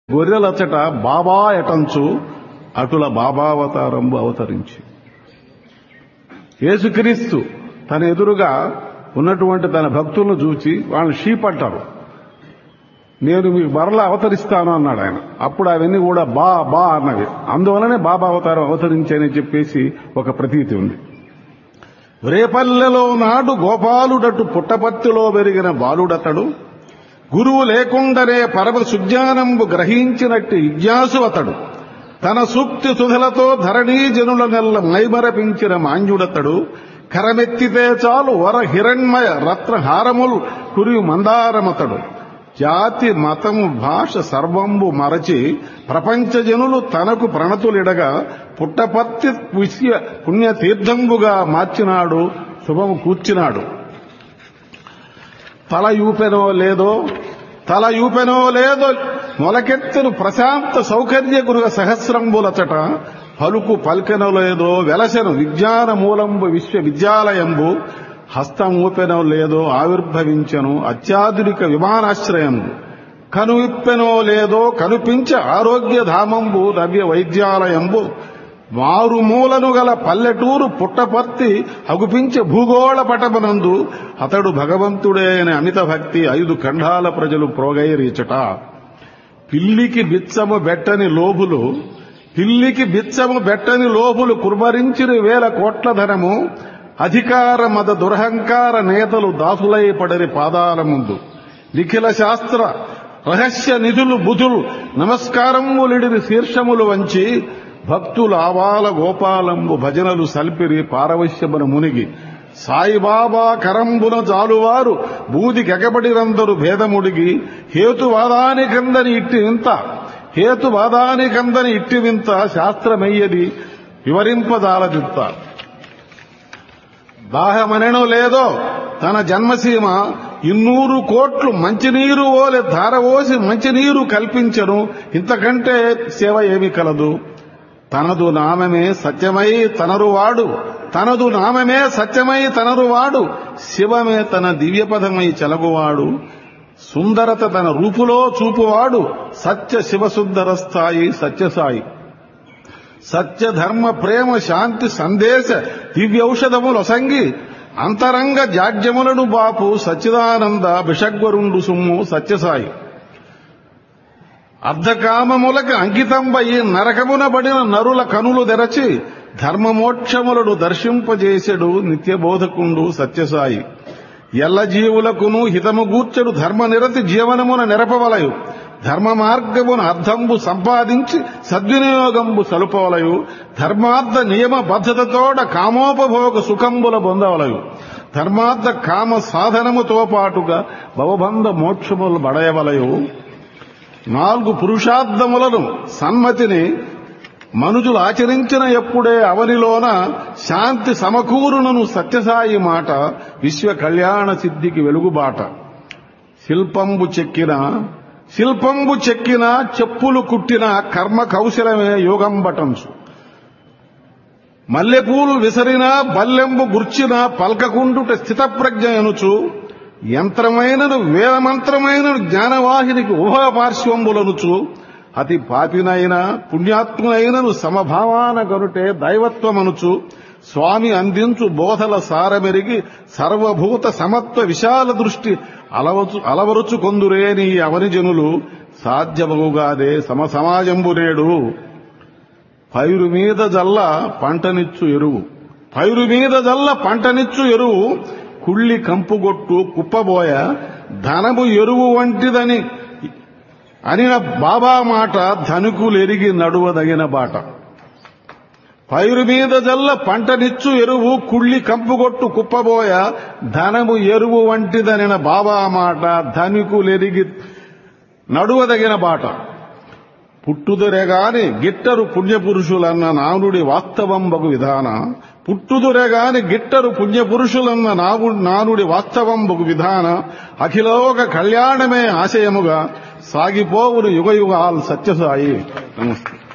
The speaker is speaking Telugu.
గొర్రెలచట బాబా ఎటంచు అటుల బాబావతారంబు అవతరించి యేసుక్రీస్తు తన ఎదురుగా ఉన్నటువంటి తన భక్తులను చూచి వాళ్ళని షీప్ అంటారు నేను మీకు మరలా అవతరిస్తాను అన్నాడు ఆయన అప్పుడు అవన్నీ కూడా బా బా అన్నవి అందువలనే బాబా అవతారం అవతరించానని చెప్పేసి ఒక ప్రతీతి ఉంది రేపల్లెలో నాడు గోపాలుడటు పుట్టపత్తిలో పెరిగిన బాలుడతడు గురువు లేకుండనే పరమ సుజ్ఞానంబు గ్రహించినట్టు ఇజ్ఞాసు అతడు తన సూక్తి సుధలతో ధరణీ జనుల నెల్ల మైమరపించిన మాంజుడతడు కరమెత్తితే చాలు వర హిరణ్మయ రత్న హారములు కురియు మందారమతడు జాతి మతము భాష సర్వంబు మరచి ప్రపంచ జనులు తనకు ప్రణతులిడగా పుట్టపత్తి విషయ పుణ్యతీర్థంబుగా మార్చినాడు శుభము కూర్చినాడు తల యూపెనో లేదో తల యూపెనో లేదో మొలకెత్తెను ప్రశాంత సౌకర్య గృహ సహస్రంబులచట పలుకు పల్కెనో లేదో వెలసెను విజ్ఞాన మూలంబు విశ్వవిద్యాలయంబు హస్తం ఊపెనో లేదో ఆవిర్భవించను అత్యాధునిక విమానాశ్రయంబు కనువిప్పెనో లేదో కనిపించ ఆరోగ్యధామంబు నవ్య వైద్యాలయంబు మారుమూలను గల పల్లెటూరు పుట్టపర్తి అగుపించే భూగోళ పటమనందు అతడు భగవంతుడే అనే అమిత భక్తి ఐదు ఖండాల ప్రజలు ప్రోగైరీచట పిల్లికి బిచ్చము బెట్టని లోబులు పిల్లికి బిచ్చము బెట్టని లోబులు కుర్మరించిన వేల కోట్ల ధనము అధికార మద దురహంకార నేతలు దాసులై పడరి పాదాల ముందు నిఖిల శాస్త్ర రహస్య నిధులు బుధులు నమస్కారములిడిని శీర్షములు వంచి భక్తులు ఆవాల గోపాలంబు భజనలు సల్పిరి పారవశ్యమున మునిగి సాయిబాబా కరంబున జాలువారు బూది గెగబడిరందరు భేదముడిగి హేతువాదానికందని ఇట్టి వింత హేతువాదానికందని ఇట్టి వింత శాస్త్రమయ్యది వివరింపదాలదిత్త దాహమనెను లేదో తన జన్మసీమ ఇన్నూరు కోట్లు మంచినీరు ఓలె ధారవోసి మంచినీరు కల్పించను ఇంతకంటే సేవ ఏమి కలదు తనదు నామమే సత్యమై తనరువాడు తనదు నామమే సత్యమై తనరువాడు శివమే తన దివ్యపదమై చెలగువాడు సుందరత తన రూపులో చూపువాడు సత్య శివసుందర స్థాయి సత్యసాయి సత్య ధర్మ ప్రేమ శాంతి సందేశ దివ్యౌషధములొసంగి అంతరంగ జాడ్యములను బాపు సచ్చిదానంద బిషగ్వరుండు సుమ్ము సత్యసాయి అర్ధకామములకు అంకితంబయి నరకమున బడిన నరుల కనులు తెరచి ధర్మమోక్షములను దర్శింపజేసెడు నిత్యబోధకుండు సత్యసాయి ఎల్ల జీవులకును హితము గూర్చెడు ధర్మ నిరతి జీవనమున నెరపవలయు ధర్మ మార్గమున అర్థంబు సంపాదించి సద్వినియోగంబు సలుపవలయు ధర్మార్థ నియమ బద్ధతతోడ కామోపభోగ సుఖంబుల పొందవలయు ధర్మార్థ కామ సాధనముతో పాటుగా భవబంధ మోక్షములు బడయవలయు నాలుగు పురుషార్థములను సన్మతిని మనుజులు ఆచరించిన ఎప్పుడే అవనిలోన శాంతి సమకూరునను సత్యసాయి మాట విశ్వ కళ్యాణ సిద్ధికి వెలుగుబాట శిల్పంబు చెక్కిన శిల్పంబు చెక్కిన చెప్పులు కుట్టిన కర్మ కౌశలమే యోగం బటంసు మల్లెపూలు విసరిన బల్లెంబు గుర్చిన పల్కకుండుట స్థితప్రజ్ఞ ఎనుచు యంత్రమైనను వేదమంత్రమైనను జ్ఞానవాహినికి ఉభయ పార్శ్వంబులనుచు అతి పాపినైన పుణ్యాత్మునైనను సమభావాన గనుటే దైవత్వమనుచు స్వామి అందించు బోధల సారమెరిగి సర్వభూత సమత్వ విశాల దృష్టి అలవచు అలవరుచు కొందురేని అవని జనులు సాధ్యమగుగాదే సమ సమాజంబునేడు పైరు మీద జల్ల పంటనిచ్చు ఎరువు పైరు మీద జల్ల పంటనిచ్చు ఎరువు కుళ్ళి కంపుగొట్టు కుప్పబోయ ధనము ఎరువు వంటిదని అనిన బాబా మాట ధనుకులెరిగి నడువదగిన బాట పైరు మీద జల్ల పంటనిచ్చు ఎరువు కుళ్ళి కంపుగొట్టు కుప్పబోయ ధనము ఎరువు వంటిదనిన బాబా మాట ధనికులెరిగి నడువదగిన బాట పుట్టుదురెగాని గిట్టరు పుణ్యపురుషులన్న నానుడి వాస్తవంబగు విధాన పుట్టుదురెగాని గిట్టరు పుణ్యపురుషులన్న నావు నానుడి వాస్తవంబగు విధాన అఖిలోక కళ్యాణమే ఆశయముగా సాగిపోవును యుగ యుగాల్ సత్యసాయి నమస్తే